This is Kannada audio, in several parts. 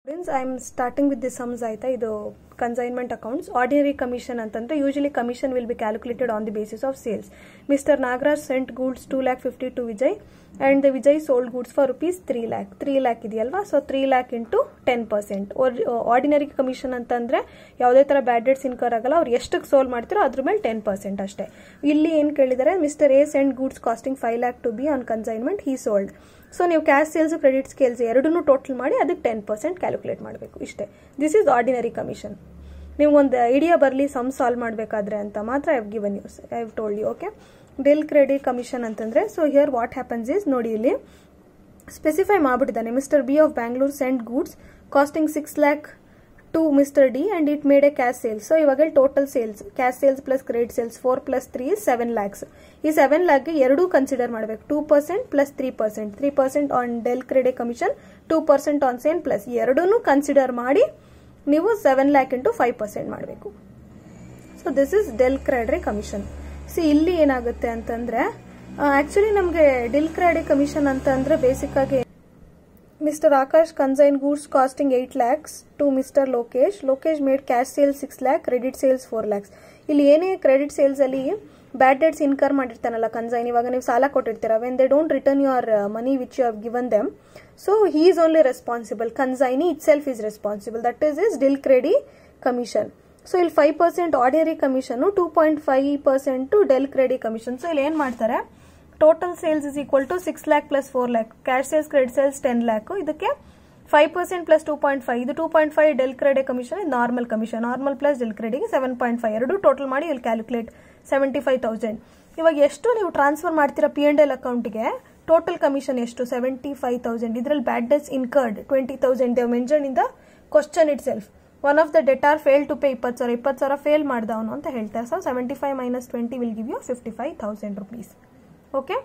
Students I am starting with the sums ಆಯ್ತಾ ಇದು ಕನ್ಸೈನ್ಮೆಂಟ್ ಅಕೌಂಟ್ಸ್ ಆರ್ಡಿನರಿ ಕಮಿಷನ್ ಅಂತಂದ್ರೆ usually commission will be calculated on the basis of sales mister Nagaraj sent goods two lakh fifty to Vijay and the Vijay sold goods for rupees three lakh three lakh ಇದೆಯಲ್ವಾ so three lakh into ten percent ordinary commission ಅಂತಂದ್ರೆ ಯಾವುದೇ ತರ ಬ್ಯಾಡ್ ಡೆಟ್ಸ್ ಇನ್ಕರ್ ಆಗಲ್ಲ ಅವ್ರು ಎಷ್ಟಕ್ಕೆ ಸೋಲ್ ಮಾಡ್ತಾರೋ ಅದ್ರ ಮೇಲೆ ಟೆನ್ ಪರ್ಸೆಂಟ್ ಅಷ್ಟೇ ಇಲ್ಲಿ ಏನು ಕೇಳಿದರೆ mister A sent goods costing five lakh to B on consignment he sold so ನೀವು ಕ್ಯಾಶ್ ಸೇಲ್ಸ್ ಕ್ರೆಡಿಟ್ ಸ್ಕೇಲ್ಸ್ ಎರಡನ್ನೂ ಟೋಟಲ್ ಮಾಡಿ ಅದಕ್ಕೆ ಟೆನ್ ಪರ್ಸೆಂಟ್ ಕ್ಯಾಲ್ಕುಲೇಟ್ ಮಾಡಬೇಕು ಇಷ್ಟೇ ದಿಸ್ ಈಸ್ ಆರ್ಡಿನರಿ ಕಮಿಷನ್ ನೀವು ಒಂದು ಐಡಿಯಾ ಬರಲಿ ಸಮ್ ಸಾಲ್ವ್ ಮಾಡಬೇಕಾದ್ರೆ ಅಂತ ಮಾತ್ರ I have given use I have told you okay del credit commission ಅಂತಂದ್ರೆ so here what happens is ನೋಡಿ ಇಲ್ಲಿ ಸ್ಪೆಸಿಫೈ ಮಾಡಿಬಿಟ್ಟಿದ್ದಾನೆ mister B of Bangalore sent goods costing six lakh to mister D and it made a cash sales so ಇವಾಗ total sales cash sales plus credit sales four plus three seven lakhs ಈ ಸೆವೆನ್ ಲ್ಯಾಕ್ಗೆ ಎರಡೂ ಕನ್ಸಿಡರ್ ಮಾಡಬೇಕು two percent plus three percent three percent on del credit commission two percent on sale plus ಎರಡೂ ಕನ್ಸಿಡರ್ ಮಾಡಿ ನೀವು seven lakh into five percent ಮಾಡಬೇಕು so this is del credere commission see ಇಲ್ಲಿ ಏನಾಗುತ್ತೆ ಅಂತಂದ್ರೆ ಆಕ್ಚುಲಿ ನಮಗೆ ಡಿಲ್ ಕ್ರೆಡಿ ಕಮಿಷನ್ ಅಂತ ಅಂದ್ರೆ ಬೇಸಿಕ್ ಆಗಿ mister Akash consign goods costing eight lakhs to mister Lokesh Lokesh made cash sales six lakh credit sales four lakhs ಇಲ್ಲಿ ಏನೇ ಕ್ರೆಡಿಟ್ ಸೇಲ್ಸ್ ಅಲ್ಲಿ ಬ್ಯಾಡ್ ಡೇಟ್ಸ್ ಇನ್ಕರ್ ಮಾಡಿರ್ತಾನಲ್ಲ ಕನ್ಸೈನ್ ಇವಾಗ ನೀವು ಸಾಲ ಕೊಟ್ಟಿರ್ತೀರ when they don't return your money which you have given them so he is only responsible consignee itself is responsible that is is del credere commission so ಇಲ್ಲಿ five percent ordinary commission two point five percent del credere commission so ಇಲ್ಲಿ ಏನ್ ಮಾಡ್ತಾರೆ total sales is equal to six lakh plus four lakh cash sales credit sales ten lakh ಇದಕ್ಕೆ five percent plus two point five ಇದು two point five del credere commission normal commission normal plus del ಕ್ರೆಡಿಗೆ ಸೆವೆನ್ ಪಾಯಿಂಟ್ ಫೈವ್ ಎರಡು ಟೋಟಲ್ ಮಾಡಿ ಇಲ್ಲಿ ಕ್ಯಾಲ್ಕುಲೇಟ್ ಸೆವೆಂಟಿ ಫೈವ್ ತೌಸಂಡ್ ಇವಾಗ ಎಷ್ಟು ನೀವು ಟ್ರಾನ್ಸ್ಫರ್ ಮಾಡ್ತೀರಾ ಪಿ ಅಂಡ್ ಎಲ್ ಅಕೌಂಟ್ಗೆ ಟೋಟಲ್ ಕಮಿಷನ್ ಎಷ್ಟು ಸೆವೆಂಟಿ ಫೈವ್ ತೌಸಂಡ್ ಇದರಲ್ಲಿ bad debts incurred twenty thousand they've mentioned in the question itself one of the debtor fail to pay ಇಪ್ಪತ್ತು ಸಾವಿರ ಇಪ್ಪತ್ತು ಸಾವಿರ ಫೇಲ್ ಮಾಡ್ದವನು ಅಂತ ಹೇಳ್ತಾರೆ so seventy five minus twenty will give you fifty five thousand rupees okay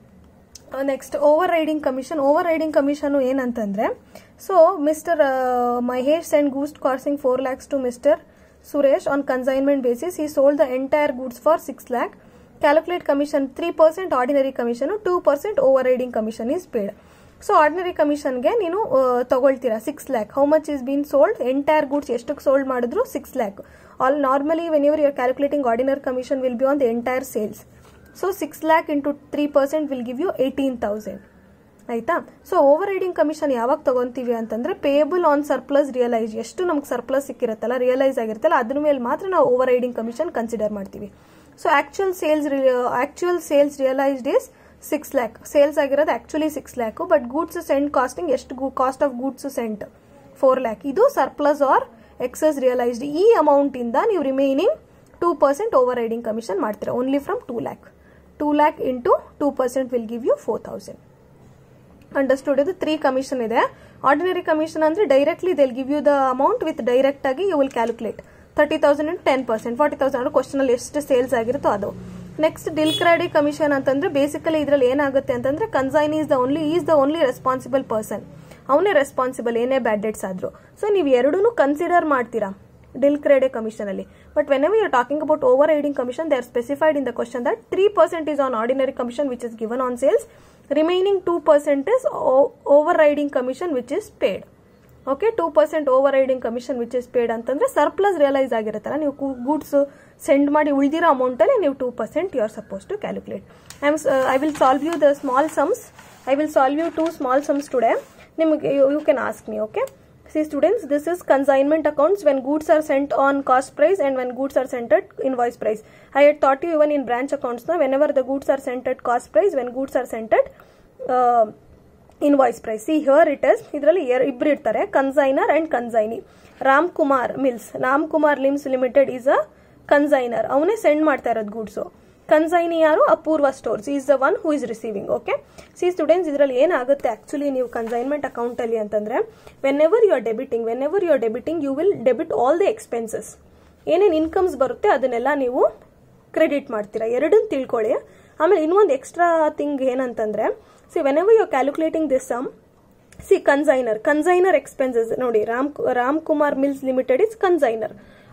next overriding commission overriding commission ಏನಂತಂದ್ರೆ ಸೊ ಮಿಸ್ಟರ್ ಮಹೇಶ್ ಅಂಡ್ ಗೂಸ್ಟ್ costing four lakhs to mister Suresh on consignment basis he sold the entire goods for six lakh calculate commission three percent ordinary commission two percent overriding commission is paid so ordinary ಕಮಿಷನ್ಗೆ ನೀನು ತಗೊಳ್ತೀರಾ six lakh how much is been sold entire goods ಎಷ್ಟಕ್ಕೆ ಸೋಲ್ಡ್ ಮಾಡಿದ್ರು six lakh all normally when your your calculating ordinary commission will be on the entire sales so six lakh into three percent will give you eighteen thousand ಆಯ್ತಾ ಸೊ ಓವರ್ ರೈಡಿಂಗ್ ಕಮಿಷನ್ ಯಾವಾಗ ತಗೊಂತೀವಿ ಅಂತಂದ್ರೆ ಪೇಬಲ್ ಆನ್ ಸರ್ಪ್ಲಸ್ ರಿಯಲೈಸ್ ಎಷ್ಟು ನಮ್ಗೆ ಸರ್ಪ್ಲಸ್ ಸಿಕ್ಕಿರುತ್ತಲ್ಲ ರಿಯಲೈಸ್ ಆಗಿರುತ್ತಲ್ಲ ಅದ್ರ ಮೇಲೆ ಮಾತ್ರ ನಾವು ಓವರ್ ರೈಡಿಂಗ್ ಕಮಿಷನ್ ಕನ್ಸಿಡರ್ ಮಾಡ್ತೀವಿ so actual sales actual sales realised is six lakh sales ಆಗಿರೋದು actually six lakh but goods sent costing ಎಷ್ಟು cost of goods sent four lakh ಇದು ಸರ್ಪ್ಲಸ್ ಆರ್ ಎಕ್ಸಸ್ ರಿಯಲೈಸ್ಡ್ ಈ ಅಮೌಂಟ್ ಇಂದ ನೀವು remaining two percent overriding commission ಮಾಡ್ತೀರಾ only from two lakh two lakh into two percent will give you four thousand understood ಇದು ತ್ರೀ ಕಮಿಷನ್ ಇದೆ ಆರ್ಡಿನರಿ ಕಮಿಷನ್ ಅಂದ್ರೆ directly they'll give you the amount with direct ಆಗಿ you will calculate thirty thousand into ten percent forty thousand ಅಂದ್ರೆ ಕ್ವಶನ್ ಅಲ್ಲಿ ಎಷ್ಟು ಸೇಲ್ಸ್ ಆಗಿರುತ್ತೋ ಅದು ನೆಕ್ಸ್ಟ್ ಡಿಲ್ ಕ್ರಾಡಿ ಕಮಿಷನ್ ಅಂತಂದ್ರೆ ಬೇಸಿಕಲಿ ಇದ್ರಲ್ಲಿ ಏನಾಗುತ್ತೆ ಅಂತಂದ್ರೆ consign is the only is the only responsible person ಅವನೇ ರೆಸ್ಪಾನ್ಸಿಬಲ್ ಏನೇ ಬ್ಯಾಡ್ ಡೇಟ್ಸ್ ಆದ್ರು ಸೊ ನೀವು ಎರಡೂ ಕನ್ಸಿಡರ್ ಮಾಡ್ತೀರಾ ಡಿಲ್ ಕ್ರೆಡೆ ಕಮಿಷನ್ ಅಲ್ಲಿ but whenever you talking about overriding commission they are specified in the question that three percent is on ordinary commission which is given on sales remaining two percent is overriding commission which is paid okay two percent overriding commission which is paid ಅಂತಂದ್ರೆ ಸರ್ಪ್ಲಸ್ ರಿಯಲೈಸ್ ಆಗಿರುತ್ತಲ್ಲ ನೀವು ಗೂಡ್ಸ್ ಸೆಂಡ್ ಮಾಡಿ ಉಳಿದಿರೋ ಅಮೌಂಟ್ ಅಲ್ಲಿ ನೀವು two percent you are suppose to calculate I am I will solve you the small sums I will solve you too small sums today ನಿಮಗೆ you can ask me okay See students, this is consignment accounts when goods are sent on cost price and when goods are sent at invoice price. I had taught you even in branch accounts now, whenever the goods are sent at cost price, when goods are sent at uh, invoice price. See here it is, ಇದರಲ್ಲಿ ಇಬ್ರು ಇರ್ತಾರೆ consignor and consignee Ram Kumar mills Ram Kumar ಲಿಮ್ಸ್ ಲಿಮಿಟೆಡ್ ಈಸ್ ಅ ಕನ್ಸೈನರ್ ಅವನೇ ಸೆಂಡ್ ಮಾಡ್ತಾ ಇರೋದು ಗೂಡ್ಸು ಕನ್ಸೈನಿ ಯಾರು Apoorva stores is the one who is receiving okay see students ಇದರಲ್ಲಿ ಏನಾಗುತ್ತೆ ಆಕ್ಚುಲಿ ನೀವು ಕನ್ಸೈನ್ಮೆಂಟ್ ಅಕೌಂಟ್ ಅಲ್ಲಿ ಅಂತಂದ್ರೆ whenever you are debiting whenever you are debiting you will debit all the expenses ಏನೇನು ಇನ್ಕಮ್ಸ್ ಬರುತ್ತೆ ಅದನ್ನೆಲ್ಲ ನೀವು ಕ್ರೆಡಿಟ್ ಮಾಡ್ತೀರಾ ಎರಡನ್ನ ತಿಳ್ಕೊಳ್ಳಿ ಆಮೇಲೆ ಇನ್ನೊಂದು ಎಕ್ಸ್ಟ್ರಾ ಥಿಂಗ್ ಏನಂತಂದ್ರೆ see whenever you are calculating this sum see consignor consignor expenses ನೋಡಿ Ram Ram Kumar mills limited is consignor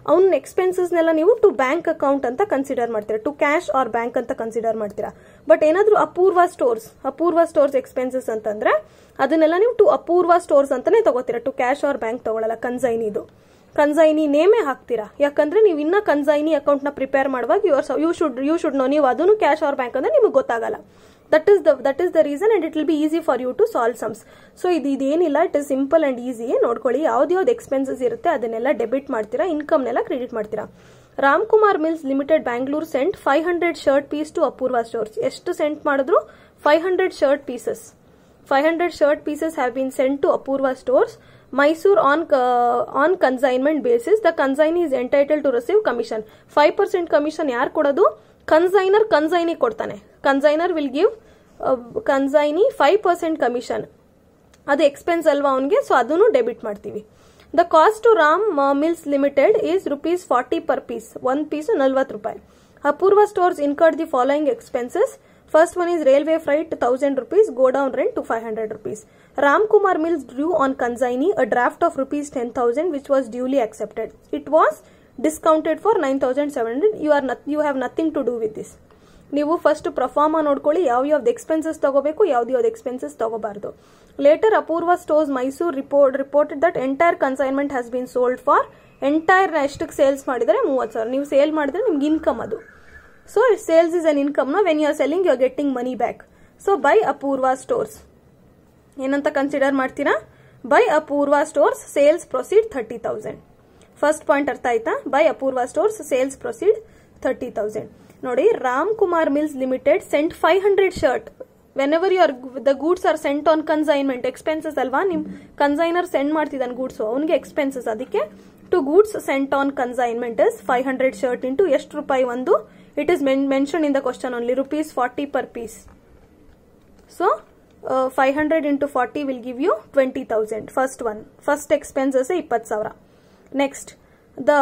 ಅವ್ನ ಎಕ್ಸ್ಪೆನ್ಸಸ್ನೆಲ್ಲ ನೀವು ಟು ಬ್ಯಾಂಕ್ ಅಕೌಂಟ್ ಅಂತ ಕನ್ಸಿಡರ್ ಮಾಡ್ತೀರಾ ಟು ಕ್ಯಾಶ್ ಆರ್ ಬ್ಯಾಂಕ್ ಅಂತ ಕನ್ಸಿಡರ್ ಮಾಡ್ತೀರಾ ಬಟ್ ಏನಾದರೂ Apoorva stores Apoorva stores expenses ಅಂತಂದ್ರೆ ಅದನ್ನೆಲ್ಲ ನೀವು ಟು ಅಪೂರ್ವ ಸ್ಟೋರ್ಸ್ ಅಂತಾನೆ ತಗೋತೀರಾ ಟು ಕ್ಯಾಶ್ ಆರ್ ಬ್ಯಾಂಕ್ ತಗೊಳಲ್ಲ ಕನ್ಸೈನಿದು ಕನ್ಸೈನಿ ನೇಮೇ ಹಾಕ್ತೀರಾ ಯಾಕಂದ್ರೆ ನೀವು ಇನ್ನ ಕನ್ಸೈನಿ ಅಕೌಂಟ್ ನ ಪ್ರಿಪೇರ್ ಮಾಡುವಾಗ you you should you should know ನೀವು ಅದನ್ನು ಕ್ಯಾಶ್ ಆರ್ ಬ್ಯಾಂಕ್ ಅಂದ್ರೆ ನಿಮಗೆ ಗೊತ್ತಾಗಲ್ಲ that is the that is the reason and it will be easy for you to solve sums so ಇದು ಇದೇನಿಲ್ಲ it is simple and easy ನೋಡ್ಕೊಳ್ಳಿ ಯಾವ್ದು ಯಾವ್ದು ಎಕ್ಸ್ಪೆನ್ಸಸ್ ಇರುತ್ತೆ ಅದನ್ನೆಲ್ಲ ಡೆಬಿಟ್ ಮಾಡ್ತೀರಾ ಇನ್ಕಮ್ನೆಲ್ಲ ಕ್ರೆಡಿಟ್ ಮಾಡ್ತೀರಾ Ram Kumar mills limited Bangalore sent five hundred shirt piece to Apoorva stores ಎಷ್ಟು ಸೆಂಟ್ ಮಾಡಿದ್ರು five hundred shirt pieces five hundred shirt pieces have been sent to Apoorva stores Mysore on on consignment basis the consign is entitle to receive commission five percent commission ಯಾರು ಕೊಡೋದು ಕನ್ಸೈನರ್ ಕನ್ಸೈನಿ ಕೊಡ್ತಾನೆ consignor will give consignee five percent commission ಅದು ಎಕ್ಸ್ಪೆನ್ಸ್ ಅಲ್ವಾ ಅವನಿಗೆ ಸೊ ಅದನ್ನು ಡೆಬಿಟ್ ಮಾಡ್ತೀವಿ the cost to Ram mills limited is rupees forty per piece ಒಂದು ಪೀಸ್ ನಲ್ವತ್ತು ರೂಪಾಯಿ Apoorva stores incurred the following expenses first one is railway freight thousand rupees godown rent two five hundred rupees Ram Kumar mills drew on consignee a draft of rupees ten thousand which was duly accepted it was discounted for nine thousand seven hundred you are you have nothing to do with this ನೀವು ಫಸ್ಟ್ ಪ್ರಫಾರ್ಮ ನೋಡ್ಕೊಳ್ಳಿ ಯಾವ ಯಾವ್ದು ಎಕ್ಸ್ಪೆನ್ಸಸ್ ತಗೋಬೇಕು ಯಾವ್ದು ಯಾವ್ದು ಎಕ್ಸ್ಪೆನ್ಸಸ್ ತಗೋಬಾರ್ದು later Apurva stores Mysore report reported that entire consignment has been sold for entire ಎಷ್ಟಕ್ಕೆ ಸೇಲ್ಸ್ ಮಾಡಿದರೆ ಮೂವತ್ತು ಸಾವಿರ ನೀವು ಸೇಲ್ ಮಾಡಿದ್ರೆ ನಿಮ್ಗೆ ಇನ್ಕಮ್ ಅದು so sales is an income ನ when you are selling you are getting money back so by Apurva stores ಏನಂತ ಕನ್ಸಿಡರ್ ಮಾಡ್ತೀರಾ by Apurva stores sales proceed thirty thousand first point ಅರ್ಥ ಆಯ್ತಾ by Apurva stores sales proceed thirty thousand ನೋಡಿ Ram Kumar mills limited sent five hundred shirt whenever your the goods are sent on consignment expenses ಅಲ್ವಾ ನಿಮ್ ಕನ್ಸೈನರ್ ಸೆಂಡ್ ಮಾಡ್ತಿದ್ದಾನೆ ಗೂಡ್ಸ್ ಅವನಿಗೆ ಎಕ್ಸ್ಪೆನ್ಸಸ್ ಅದಕ್ಕೆ to goods sent on consignment is five hundred shirt into ಎಷ್ಟು ರೂಪಾಯಿ ಒಂದು it is mention in the question only rupees forty per piece so five hundred into forty will give you twenty thousand first one first expenses ಇಪ್ಪತ್ತು ಸಾವಿರ next the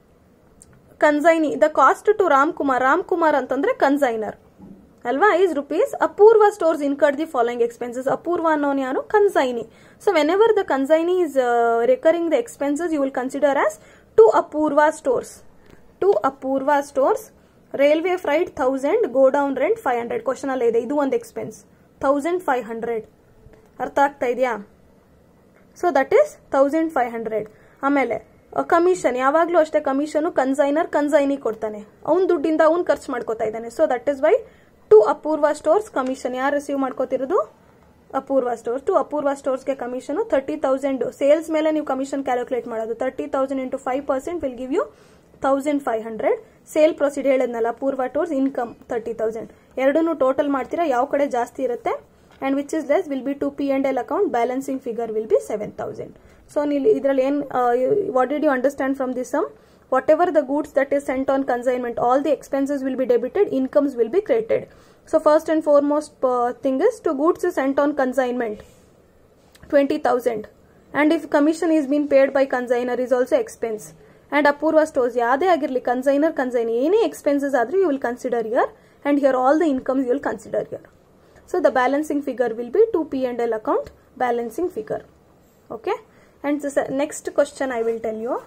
consignee the cost to Ram Kumar Ram Kumar ಅಂತಂದ್ರೆ ಕನ್ಸೈನರ್ ಅಲ್ವಾ is rupees Apurva stores incurred the following expenses Apurva ಅನ್ನೋನು ಯಾರು consignee so whenever the consignee is recurring the expenses you will consider as to Apoorva stores to Apoorva stores railway freight thousand godown rent five hundred question ಅಲ್ಲೇ ಇದೆ ಇದು ಒಂದು ಎಕ್ಸ್ಪೆನ್ಸ್ ಥೌಸಂಡ್ ಫೈವ್ ಹಂಡ್ರೆಡ್ ಅರ್ಥ ಆಗ್ತಾ ಇದೆಯಾ so that is thousand five hundred ಆಮೇಲೆ ಕಮಿಷನ್ ಯಾವಾಗಲೂ ಅಷ್ಟೇ ಕಮಿಷನ್ ಕನ್ಸೈನರ್ ಕನ್ಸೈನಿ ಕೊಡ್ತಾನೆ ಅವ್ನ ದುಡ್ಡಿಂದ ಅವ್ನು ಖರ್ಚು ಮಾಡ್ಕೋತಾ ಇದ್ದಾನೆ so that is why to Apoorva stores commission ಯಾರು ರಿಸೀವ್ ಮಾಡ್ಕೋತಿರೋದು ಅಪೂರ್ವ ಸ್ಟೋರ್ಸ್ ಟು ಅಪೂರ್ವ ಸ್ಟೋರ್ಸ್ಗೆ ಕಮಿಷನ್ ತರ್ಟಿ ತೌಸಂಡ್ ಸೇಲ್ಸ್ ಮೇಲೆ ನೀವು ಕಮಿಷನ್ ಕ್ಯಾಲ್ಕುಲೇಟ್ ಮಾಡೋದು thirty thousand into five percent will give you thousand five hundred sale proceed ಹೇಳಿದ್ನಲ್ಲ Apurva stores income thirty thousand ಎರಡನ್ನೂ ಟೋಟಲ್ ಮಾಡ್ತೀರಾ ಯಾವ ಕಡೆ ಜಾಸ್ತಿ ಇರುತ್ತೆ and which is less will be to P and L account balancing figure will B seven thousand so ನೀವು ಇದರಲ್ಲಿ ಏನು what did you understand from this some whatever the goods that is sent on consignment all the expenses will be debited incomes will be credited so first and foremost uh, thing is to goods is sent on consignment 20000 and if commission is being paid by consigner is also expense and apurva stores ಯಾದೇ ಆಗಿರಲಿ ಕನ್ಸೈನರ್ ಕನ್ಸೈನಿ ಏನೇ ಎಕ್ಸ್ಪೆನ್ಸಸ್ ಆದ್ರೆ you will consider here and here all the incomes you will consider here so the balancing figure will be to P and L account balancing figure okay and this uh, next question i will tell you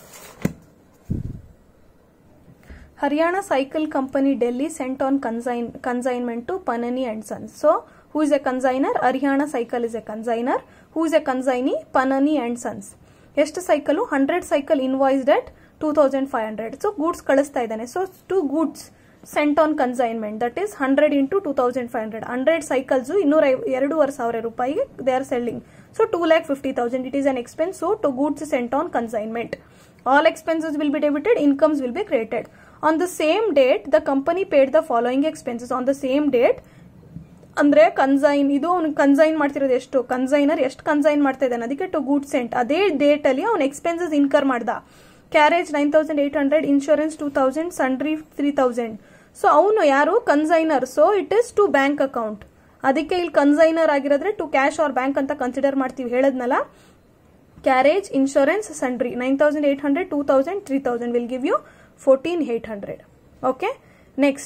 haryana cycle company delhi sent on consign consignment to panani and sons so who is a consigner haryana cycle is a consigner who is a consignee panani and sons ಎಷ್ಟು cycle hundred cycle invoiced at two thousand five hundred so goods ಕಳಿಸ್ತಾ ಇದ್ದಾನೆ so to goods sent on consignment that is hundred into two thousand five hundred hundred cycles ಇನ್ನೂರ ಎರಡೂವರೆ ಸಾವಿರ ರೂಪಾಯಿಗೆ they are selling so two lakh fifty thousand it is an expense so to goods sent on consignment all expenses will be debited incomes will be created on the same date the company paid the following expenses on the same date ಅಂದ್ರೆ ಕನ್ಸೈನ್ ಇದು ಅವ್ನು ಕನ್ಸೈನ್ ಮಾಡ್ತಿರೋದು ಎಷ್ಟು ಕನ್ಸೈನರ್ ಎಷ್ಟು ಕನ್ಸೈನ್ ಮಾಡ್ತಾ ಇದ್ದಾನೆ ಅದಕ್ಕೆ ಟು ಗೂಡ್ ಸೆಂಟ್ ಅದೇ ಡೇಟ್ ಅಲ್ಲಿ ಅವ್ನು ಎಕ್ಸ್ಪೆನ್ಸಸ್ ಇನ್ಕರ್ ಮಾಡ್ದ carriage nine thousand eight hundred insurance two thousand sundry three thousand so ಅವನು ಯಾರು consignor so it is to bank account ಅದಕ್ಕೆ ಇಲ್ಲಿ ಕನ್ಸೈನರ್ ಆಗಿರೋದ್ರೆ ಟು ಕ್ಯಾಶ್ ಆರ್ ಬ್ಯಾಂಕ್ ಅಂತ ಕನ್ಸಿಡರ್ ಮಾಡ್ತೀವಿ ಹೇಳದ್ನಲ್ಲ carriage insurance sundry nine thousand eight hundred two thousand three thousand will give you fourteen eight hundred okay next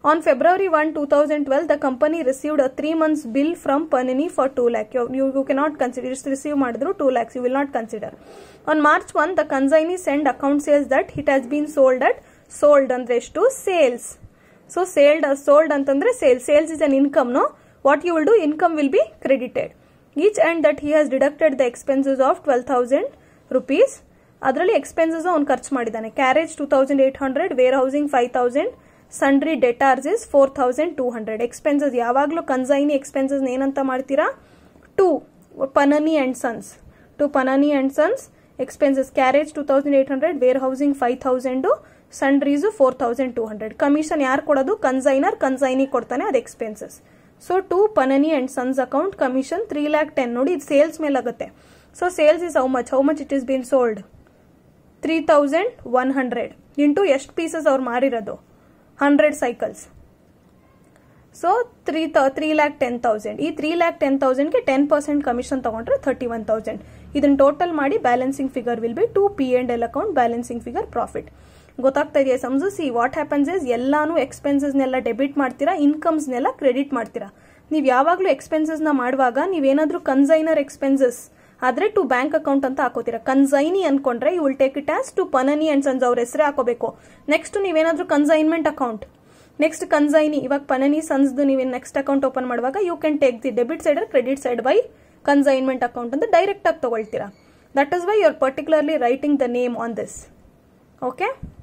On February 1, 2012, the company received a three months bill from Panini for 2 lakh. You, you, you cannot consider, just receive ಮಾಡಿದ್ರು 2 lakhs, you will not consider. On March 1, the consignee sent account sales that it has been sold at sold ಅಂದ್ರೆ ಎಷ್ಟು ಸೇಲ್ಸ್ ಸೊ ಸೇಲ್ಡ್ ಸೋಲ್ಡ್ ಅಂತಂದ್ರೆ sale sales is an income no what you will do income will be credited each and that he has deducted the expenses of twelve thousand rupees ಅದರಲ್ಲಿ ಎಕ್ಸ್ಪೆನ್ಸಸ್ ಅವ್ನು ಖರ್ಚು ಮಾಡಿದ್ದಾನೆ carriage two thousand eight hundred warehousing five thousand sundry debtors is four thousand two hundred expenses ಯಾವಾಗಲೂ ಕನ್ಸೈನಿ ಎಕ್ಸ್ಪೆನ್ಸಸ್ ಏನಂತ ಮಾಡ್ತೀರಾ to Panani and sons to Panani and sons expenses carriage two thousand eight hundred warehousing five thousand sundries four thousand two hundred commission ಯಾರು ಕೊಡೋದು ಕನ್ಸೈನರ್ ಕನ್ಸೈನಿ ಕೊಡ್ತಾನೆ ಅದು expenses so to Panani and sons account commission three lakh ten ನೋಡಿ ಇದು ಸೇಲ್ಸ್ ಮೇಲೆ ಆಗುತ್ತೆ so sales is how much how much it is been sold three thousand one hundred into ಎಷ್ಟು ಪೀಸಸ್ ಅವ್ರು ಮಾರಿರೋದು hundred cycles so three three lakh ten thousand ಈ three lakh ten ತೌಸಂಡ್ಗೆ ten percent commission ತಗೊಂಡ್ರೆ ಥರ್ಟಿ ಒನ್ ತೌಸಂಡ್ ಇದನ್ನ ಟೋಟಲ್ ಮಾಡಿ balancing figure will be to P and L account balancing figure profit ಗೊತ್ತಾಗ್ತಾ ಇದೆಯಾ ಸಮಜು ಸಿ ವಾಟ್ ಹ್ಯಾಪನ್ಸ್ ಇಸ್ ಎಲ್ಲಾನು ಎಕ್ಸ್ಪೆನ್ಸಸ್ನೆಲ್ಲ ಡೆಬಿಟ್ ಮಾಡ್ತೀರಾ ಇನ್ಕಮ್ಸ್ನೆಲ್ಲ ಕ್ರೆಡಿಟ್ ಮಾಡ್ತೀರಾ ನೀವು ಯಾವಾಗಲೂ ಎಕ್ಸ್ಪೆನ್ಸಸ್ನ ಮಾಡುವಾಗ ನೀವೇನಾದ್ರೂ ಕನ್ಸೈನರ್ ಎಕ್ಸ್ಪೆನ್ಸಸ್ ಆದ್ರೆ ಟು ಬ್ಯಾಂಕ್ ಅಕೌಂಟ್ ಅಂತ ಹಾಕೋತೀರಾ ಕನ್ಸೈನಿ ಅನ್ಕೊಂಡ್ರೆ you will take it as to Panani and sons ಅವ್ರ ಹೆಸರೇ ಹಾಕೋಬೇಕು ನೆಕ್ಸ್ಟ್ ನೀವೇನಾದ್ರೂ ಕನ್ಸೈನ್ಮೆಂಟ್ ಅಕೌಂಟ್ ನೆಕ್ಸ್ಟ್ ಕನ್ಸೈನಿ ಇವಾಗ ಪನನಿ ಸನ್ಸ್ದು ನೀವು ನೆಕ್ಸ್ಟ್ ಅಕೌಂಟ್ ಓಪನ್ ಮಾಡುವಾಗ you can take the debit side credit side by consignment account ಅಂತ ಡೈರೆಕ್ಟ್ ಆಗಿ ತಗೊಳ್ತೀರಾ that is why you are particularly writing the name on this okay